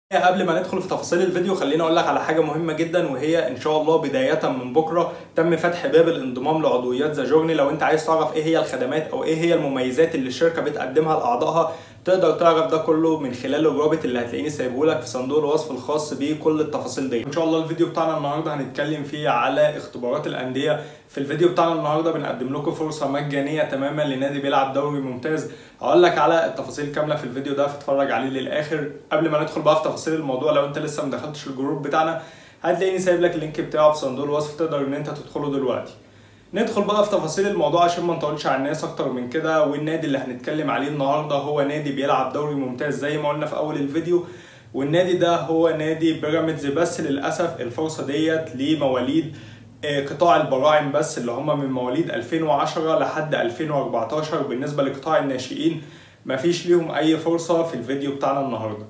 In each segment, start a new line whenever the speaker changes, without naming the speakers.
قبل ما ندخل في تفاصيل الفيديو خليني اقول لك على حاجه مهمه جدا وهي ان شاء الله بدايه من بكره تم فتح باب الانضمام لعضويات ذا جورني لو انت عايز تعرف ايه هي الخدمات او ايه هي المميزات اللي الشركه بتقدمها لاعضائها تقدر تعرف ده كله من خلال الرابط اللي هتلاقيني سايبه لك في صندوق الوصف الخاص بكل التفاصيل دي ان شاء الله الفيديو بتاعنا النهارده هنتكلم فيه على اختبارات الانديه في الفيديو بتاعنا النهارده بنقدم لكم فرصه مجانيه تماما لنادي بيلعب دوري ممتاز هقول لك على التفاصيل كامله في الفيديو ده فاتفرج عليه للاخر قبل ما ندخل بقى في تفاصيل الموضوع لو انت لسه ما دخلتش الجروب بتاعنا هتلاقيني سايب لك اللينك بتاعه في صندوق الوصف تقدر ان انت تدخله دلوقتي ندخل بقى في تفاصيل الموضوع عشان ما نطولش على الناس اكتر من كده والنادي اللي هنتكلم عليه النهارده هو نادي بيلعب دوري ممتاز زي ما قلنا في اول الفيديو والنادي ده هو نادي بيراميدز بس للاسف الفرصه ديت لمواليد قطاع البراعم بس اللي هم من مواليد 2010 لحد 2014 بالنسبه لقطاع الناشئين مفيش ليهم اي فرصه في الفيديو بتاعنا النهارده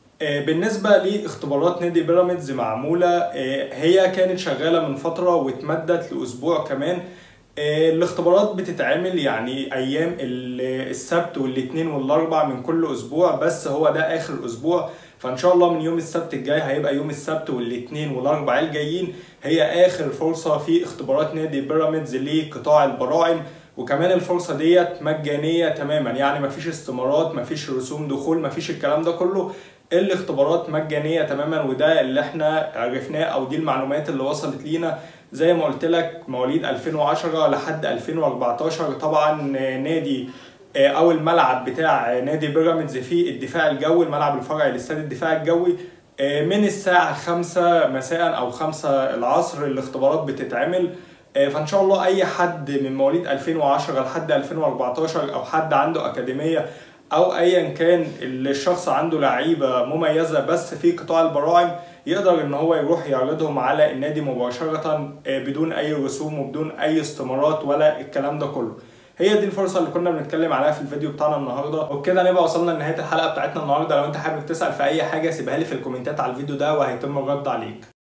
بالنسبة لاختبارات نادي بيراميدز معمولة هي كانت شغالة من فترة واتمدت لأسبوع كمان الاختبارات بتتعمل يعني أيام السبت والاثنين والأربع من كل أسبوع بس هو ده آخر أسبوع فإن شاء الله من يوم السبت الجاي هيبقى يوم السبت والاثنين والأربع الجايين هي آخر فرصة في اختبارات نادي بيراميدز لقطاع البراعم وكمان الفرصة ديت مجانية تماما يعني مفيش استمارات مفيش رسوم دخول مفيش الكلام ده كله الاختبارات مجانية تماما وده اللي احنا عرفناه او دي المعلومات اللي وصلت لينا زي ما قلت لك مواليد 2010 لحد 2014 طبعا نادي او الملعب بتاع نادي بيراميدز في الدفاع الجوي الملعب الفرعي لاستاد الدفاع الجوي من الساعة 5 مساء او 5 العصر الاختبارات بتتعمل فان شاء الله اي حد من مواليد 2010 لحد 2014 او حد عنده اكاديميه او ايا كان الشخص عنده لعيبه مميزه بس في قطاع البراعم يقدر ان هو يروح يعرضهم على النادي مباشره بدون اي رسوم وبدون اي استمارات ولا الكلام ده كله هي دي الفرصه اللي كنا بنتكلم عليها في الفيديو بتاعنا النهارده وبكده نبقى وصلنا لنهايه الحلقه بتاعتنا النهارده لو انت حابب تسال في اي حاجه سيبها لي في الكومنتات على الفيديو ده وهيتم الرد عليك